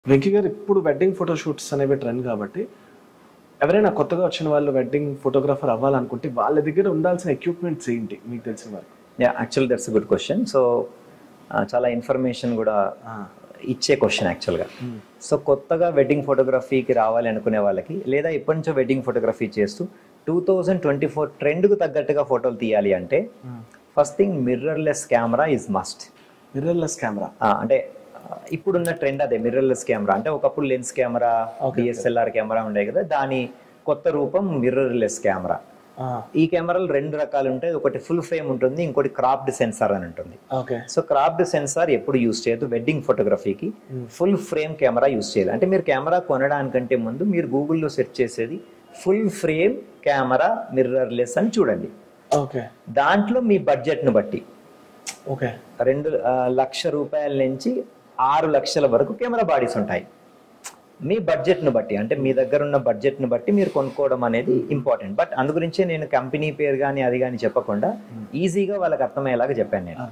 వెంకీ గారు ఇప్పుడు wedding photo shoots అనేవి ట్రెండ్ కాబట్టి ఎవరైనా కొత్తగా వచ్చిన వాళ్ళు వెడ్డింగ్ ఫోటోగ్రాఫర్ అవ్వాలనుకుంటే వాళ్ళ దగ్గర ఉండాల్సిన ఎక్విప్మెంట్స్ ఏంటి మీకు తెలిసిన వరకు yeah actual that's good question so చాలా ఇన్ఫర్మేషన్ కూడా ఇచ్చే క్వశ్చన్ యాక్చువల్గా సో కొత్తగా వెడ్డింగ్ ఫోటోగ్రఫీకి రావాలి అనుకునే వాళ్ళకి లేదా ఎప్పటి నుంచో వెడ్డింగ్ ఫోటోగ్రఫీ చేస్తూ టూ థౌజండ్ ట్వంటీ ఫోర్ ట్రెండ్కు తగ్గట్టుగా ఫోటోలు తీయాలి అంటే first thing mirrorless camera is must mirrorless camera అంటే ఆ, ఇప్పుడున్న ట్రెండ్ అదే మిర్రర్లెస్ కెమెరా అంటే ఒకప్పుడు లెన్స్ కెమెరా డిఎస్ఎల్ఆర్ కెమెరా ఉండే కదా దాని కొత్త రూపం మిర్రర్లెస్ కెమెరా ఈ కెమెరాలు రెండు రకాలు ఉంటాయి ఒకటి ఫుల్ ఫ్రేమ్ ఉంటుంది ఇంకోటి క్రాప్డ్ సెన్సార్ అని ఉంటుంది ఓకే సో క్రాప్డ్ సెన్సార్ ఎప్పుడు యూస్ చేయొద్దు వెడ్డింగ్ ఫోటోగ్రఫీకి ఫుల్ ఫ్రేమ్ కెమెరా యూస్ చేయాలి అంటే మీరు కెమెరా కొనడానికంటే ముందు మీరు గూగుల్లో సెర్చ్ చేసేది ఫుల్ ఫ్రేమ్ కెమెరా మిర్రర్లెస్ అని చూడండి ఓకే దాంట్లో మీ బడ్జెట్ను బట్టి ఓకే రెండు ఆ, లక్ష రూపాయల నుంచి ఆరు లక్షల వరకు కెమెరా బాడీస్ ఉంటాయి మీ బడ్జెట్ను బట్టి అంటే మీ దగ్గర ఉన్న బడ్జెట్ను బట్టి మీరు కొనుక్కోవడం అనేది ఇంపార్టెంట్ బట్ అందు గురించే నేను కంపెనీ పేరు కానీ అది కానీ చెప్పకుండా ఈజీగా వాళ్ళకి అర్థమయ్యేలాగా చెప్పాను నేను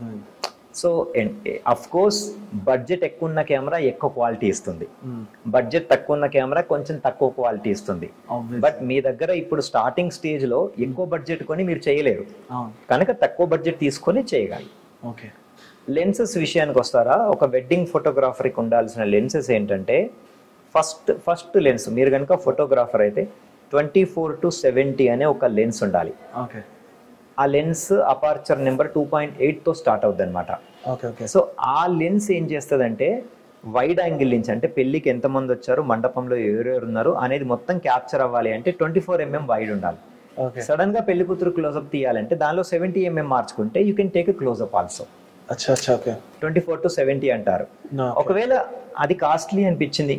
సో అఫ్ కోర్స్ బడ్జెట్ ఎక్కువ ఉన్న కెమెరా ఎక్కువ క్వాలిటీ ఇస్తుంది బడ్జెట్ తక్కువ ఉన్న కెమెరా కొంచెం తక్కువ క్వాలిటీ ఇస్తుంది బట్ మీ దగ్గర ఇప్పుడు స్టార్టింగ్ స్టేజ్ లో ఎక్కువ బడ్జెట్ కొని మీరు చేయలేరు అవును కనుక తక్కువ బడ్జెట్ తీసుకొని చేయగలరు ఓకే లెన్సెస్ విషయానికి వస్తారా ఒక వెడ్డింగ్ ఫోటోగ్రాఫర్కి ఉండాల్సిన లెన్సెస్ ఏంటంటే ఫస్ట్ ఫస్ట్ లెన్స్ మీరు కనుక ఫోటోగ్రాఫర్ అయితే ట్వంటీ ఫోర్ టు సెవెంటీ అనే ఒక లెన్స్ ఉండాలి ఓకే ఆ lens aperture number two point ఎయిట్తో స్టార్ట్ అవుద్ది అనమాట ఓకే ఓకే సో ఆ లెన్స్ ఏం చేస్తుందంటే వైడ్ యాంగిల్ నుంచి అంటే పెళ్లికి ఎంతమంది వచ్చారు మండపంలో ఎవరెవరు ఉన్నారు అనేది మొత్తం క్యాప్చర్ అవ్వాలి అంటే ట్వంటీ ఫోర్ ఎంఎం వైడ్ ఉండాలి ఓకే సడన్ గా పెళ్లి కూతురు క్లోజప్ తీయాలంటే దానిలో సెవెంటీ ఎంఎం మార్చుకుంటే you can take closeup also అచ్చా అచ్చా okay twenty four to seventy అంటారు ఒకవేళ అది కాస్ట్లీ అనిపించింది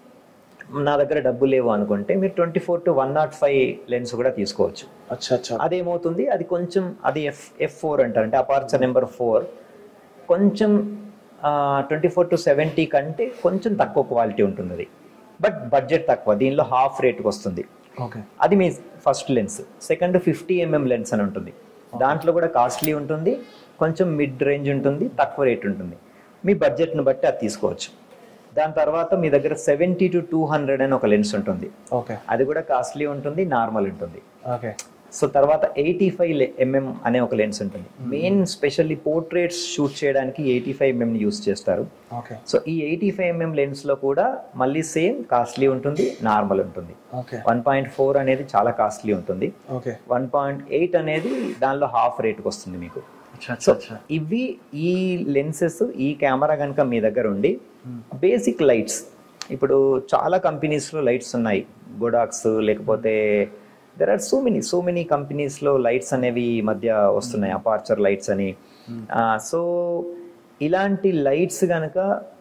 నా దగ్గర డబ్బు లేవు అనుకుంటే మీరు twenty four to one nought five lens కూడా తీసుకోవచ్చు అచ్చా అచ్చా అదేమవుతుంది అది కొంచెం అది ఎఫ్ ఎఫ్ ఫోర్ అంటారు అంటే అపార్చర్ నెంబర్ ఫోర్ కొంచెం ట్వంటీ ఫోర్ టు సెవెంటీ కంటే కొంచెం తక్కువ క్వాలిటీ ఉంటుంది అది బట్ బడ్జెట్ తక్కువ దీనిలో హాఫ్ రేట్కి వస్తుంది ఓకే అది మీ first lens second fifty MM lens అని ఉంటుంది దాంట్లో కూడా కాస్ట్లీ ఉంటుంది కొంచెం మిడ్ రేంజ్ ఉంటుంది తక్కువ రేట్ ఉంటుంది మీ బడ్జెట్ను బట్టి అది తీసుకోవచ్చు దాని తర్వాత మీ దగ్గర సెవెంటీ టు టూ హండ్రెడ్ అని ఒక లెన్స్ ఉంటుంది ఓకే అది కూడా కాస్ట్లీ ఉంటుంది నార్మల్ ఉంటుంది ఓకే సో తర్వాత ఎయిటీ ఫైవ్ ఎంఎం అనే ఒక లెన్స్ ఉంటుంది మెయిన్ స్పెషల్లీ పోర్ట్రేట్స్ షూట్ చేయడానికి ఎయిటీ ఫైవ్ ఎంఎం యూస్ చేస్తారు ఓకే సో ఈ ఎయిటీ ఫైవ్ ఎంఎం లెన్స్లో కూడా మళ్ళీ సేమ్ కాస్ట్లీ ఉంటుంది నార్మల్ ఉంటుంది ఓకే వన్ పాయింట్ ఫోర్ అనేది చాలా కాస్ట్లీ ఉంటుంది ఓకే వన్ పాయింట్ ఎయిట్ అనేది దానిలో హాఫ్ రేట్కి వస్తుంది మీకు అచ్చా అచ్చా సో అచ్చా ఇవి ఈ లెన్సెస్ ఈ కెమెరా కనుక మీ దగ్గర ఉండి బేసిక్ లైట్స్ ఇప్పుడు చాలా కంపెనీస్లో లైట్స్ ఉన్నాయి గొడాక్స్ లేకపోతే there are so many so many కంపెనీస్లో లైట్స్ అనేవి ఈ మధ్య వస్తున్నాయి అపార్చర్ లైట్స్ అని సో ఇలాంటి లైట్స్ కనుక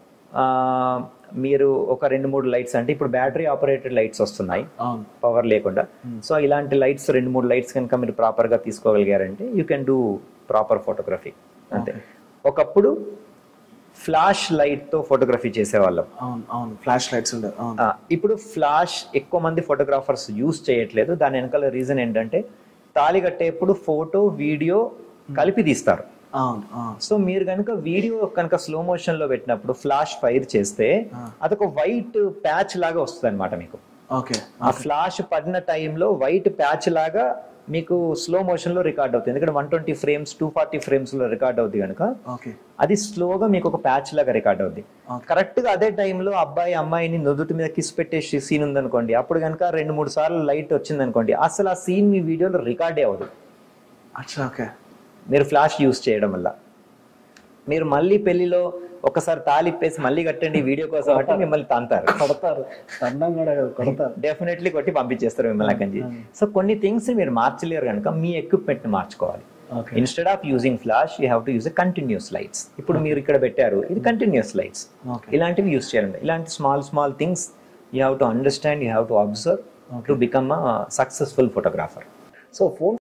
మీరు ఒక రెండు మూడు లైట్స్ అంటే ఇప్పుడు బ్యాటరీ ఆపరేటెడ్ లైట్స్ వస్తున్నాయి అవును పవర్ లేకుండా సో ఇలాంటి లైట్స్ రెండు మూడు లైట్స్ కనుక మీరు ప్రాపర్ గా తీసుకోగలిగారంటే you can do proper photography అంతే ఒకప్పుడు ఫ్లాష్ లైట్ తో ఫోటోగ్రఫీ చేసేవాళ్ళం అవును అవును ఫ్లాష్ లైట్స్ ఉండేవి అవును ఆ, ఇప్పుడు ఫ్లాష్ ఎక్కువ మంది ఫోటోగ్రాఫర్స్ యూస్ చేయట్లేదు దాని వెనకాల రీజన్ ఏంటంటే తాళి కట్టేప్పుడు ఫోటో వీడియో కలిపి తీస్తారు అవును అవును సో మీరు కనుక వీడియో కనుక స్లో మోషన్ లో పెట్టినప్పుడు ఫ్లాష్ ఫైర్ చేస్తే అదొక వైట్ ప్యాచ్ లాగా వస్తుంది అనమాట మీకు ఓకే ఆ ఫ్లాష్ పడిన టైంలో వైట్ ప్యాచ్ లాగా మీకు స్లో మోషన్ లో రికార్డ్ అవుతుంది ఎందుకంటే one twenty frames two forty frames లో రికార్డ్ అవుతుంది కనుక ఓకే అది స్లోగా మీకు ఒక ప్యాచ్ లాగా రికార్డ్ అవుద్ది కరెక్ట్ గా అదే టైంలో అబ్బాయి అమ్మాయిని నుదుటి మీద కిస్ పెట్టే సీన్ ఉందనుకోండి అప్పుడు కనుక రెండు మూడు సార్లు లైట్ వచ్చింది అనుకోండి అసలు ఆ సీన్ మీ వీడియోలో రికార్డే అవ్వదు అచ్చా ఓకే మీరు ఫ్లాష్ యూస్ చేయడం వల్ల మీరు మళ్ళీ పెళ్లిలో ఒకసారి తాలిప్పేసి మళ్ళీ కట్టండి వీడియో కోసం అంటే మిమ్మల్ని తంతారు కొడతారు తండం కూడా కాదు, కొడతారు డెఫినెట్లీ కొట్టి పంపించేస్తారు మిమ్మల్ని అక్కడి నుంచి సో కొన్ని థింగ్స్ మీరు మార్చలేరు కనుక మీ ఎక్విప్మెంట్ మార్చుకోవాలి okay instead of using flash you have to use continuous lights ఇప్పుడు మీరు ఇక్కడ పెట్టారు ఇది కంటిన్యూస్ లైట్స్ ఓకే ఇలాంటివి యూస్ చేయాలండి ఇలాంటి small small things you have to understand you have to observe to become a successful photographer so phone